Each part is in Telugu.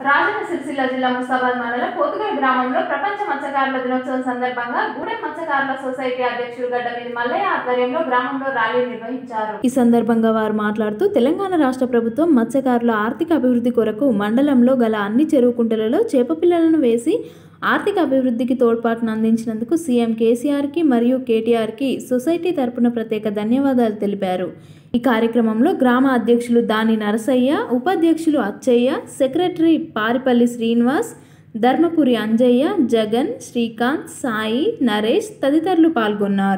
రాజన్న సిరిసిల్ల జిల్లా ముస్తాబాద్ మండలం పోతుగల్ గ్రామంలో ప్రపంచ మత్స్యకారుల దినోత్సవం సందర్భంగా గూడెం మత్స్యకారుల సొసైటీ అధ్యక్షుడు గడ్డమీది మల్లయ్య ఆధ్వర్యంలో గ్రామంలో ర్యాలీ నిర్వహించారు ఈ సందర్భంగా వారు మాట్లాడుతూ తెలంగాణ రాష్ట్ర ప్రభుత్వం మత్స్యకారుల ఆర్థిక అభివృద్ధి కొరకు మండలంలో గల అన్ని చెరువు కుంటలలో చేప పిల్లలను వేసి ఆర్థిక అభివృద్ధికి తోడ్పాటును అందించినందుకు సీఎం కేసీఆర్కి మరియు కేటీఆర్కి సొసైటీ తరపున ప్రత్యేక ధన్యవాదాలు తెలిపారు ఈ కార్యక్రమంలో గ్రామ అధ్యక్షులు దాని నరసయ్య ఉపాధ్యక్షులు అచ్చయ్య సెక్రటరీ పారిపల్లి శ్రీనివాస్ ధర్మపురి అంజయ్య జగన్ శ్రీకాంత్ సాయి నరేష్ తదితరులు పాల్గొన్నారు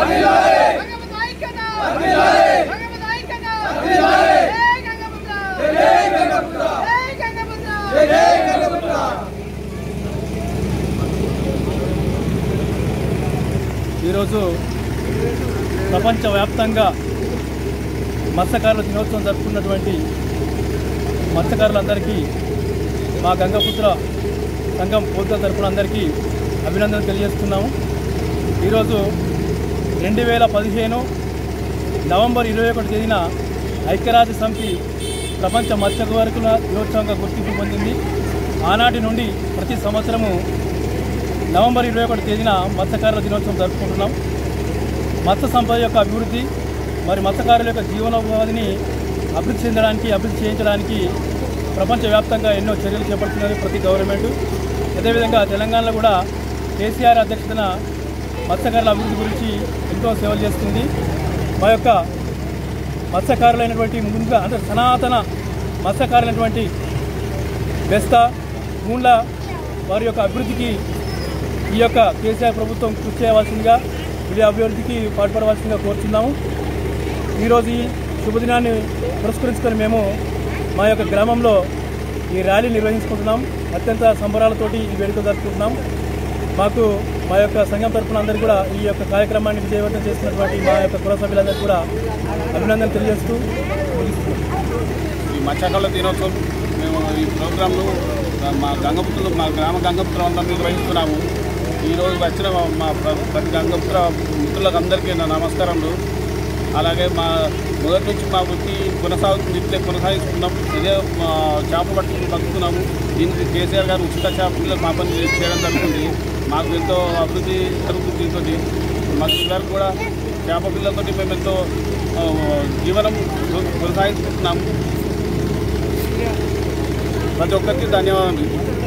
ఈరోజు ప్రపంచవ్యాప్తంగా మత్స్యకారుల దినోత్సవం జరుపుకున్నటువంటి మత్స్యకారులందరికీ మా గంగపుత్ర సంఘం పోతుల తరపున అందరికీ అభినందనలు తెలియజేస్తున్నాము ఈరోజు రెండు వేల పదిహేను నవంబర్ ఇరవై ఒకటి తేదీన ఐక్యరాజ్య సమితి ప్రపంచ మత్స్యకారుల దినోత్సవంగా గుర్తింపు పొందింది ఆనాటి నుండి ప్రతి సంవత్సరము నవంబర్ ఇరవై ఒకటి తేదీన మత్స్యకారుల దినోత్సవం జరుపుకుంటున్నాం మత్స్య సంపద యొక్క అభివృద్ధి మరి మత్స్యకారుల యొక్క జీవనోపాధిని అభివృద్ధి చెందడానికి అభివృద్ధి చేయించడానికి ప్రపంచవ్యాప్తంగా ఎన్నో చర్యలు చేపడుతున్నది ప్రతి గవర్నమెంట్ అదేవిధంగా తెలంగాణలో కూడా కేసీఆర్ అధ్యక్షతన మత్స్యకారుల అభివృద్ధి గురించి ఎంతో సేవలు చేస్తుంది మా యొక్క మత్స్యకారులైనటువంటి ముందుగా అంటే సనాతన మత్స్యకారులైనటువంటి బెస్తా మూండ్ల వారి యొక్క అభివృద్ధికి ఈ యొక్క కేసీఆర్ ప్రభుత్వం కృషి చేయవలసిందిగా వీరి అభివృద్ధికి పాటుపడవలసిందిగా కోరుతున్నాము ఈరోజు ఈ శుభదినాన్ని పురస్కరించుకొని మేము మా యొక్క గ్రామంలో ఈ ర్యాలీ నిర్వహించుకుంటున్నాం అత్యంత సంబరాలతోటి ఈ వేడుక జరుపుకుంటున్నాం మాకు మా యొక్క సంఘం తరఫున అందరికీ కూడా ఈ యొక్క కార్యక్రమాన్ని విజయవంతం చేస్తున్నటువంటి మా యొక్క కుల సభ్యులందరికీ కూడా అభినందనలు తెలియజేస్తూ ముగిస్తున్నాం ఈ మత్స్యకారుల దినోత్సవం మేము ఈ ప్రోగ్రాంను మా గంగపుత్రులు మా గ్రామ గంగపుత్రం అందరం నిర్వహిస్తున్నాము ఈరోజు వచ్చిన మా- మా ప్ర- ప్రతి గంగపుత్ర మిత్రులకు అందరికీ నా నమస్కారములు అలాగే మా మొదటి నుంచి మా వృత్తి కొనసాగుతుంది ఇట్లే కొనసాగిస్తున్నాం ఇదే మా చేపలు పట్టుకుని బతుకుతున్నాము దీనికి కేసీఆర్ గారు ఉచిత చేపలు మా పని చేయడం జరుగుతుంది మాకు ఎంతో అభివృద్ధి జరుగుతుంది దీంతో మాకు ఇదివరకు కూడా చేప పిల్లలతో మేము ఎంతో ఆ, జీవనం కొనసాగించుకుంటున్నాము ప్రతి ఒక్కరికి ధన్యవాదాలు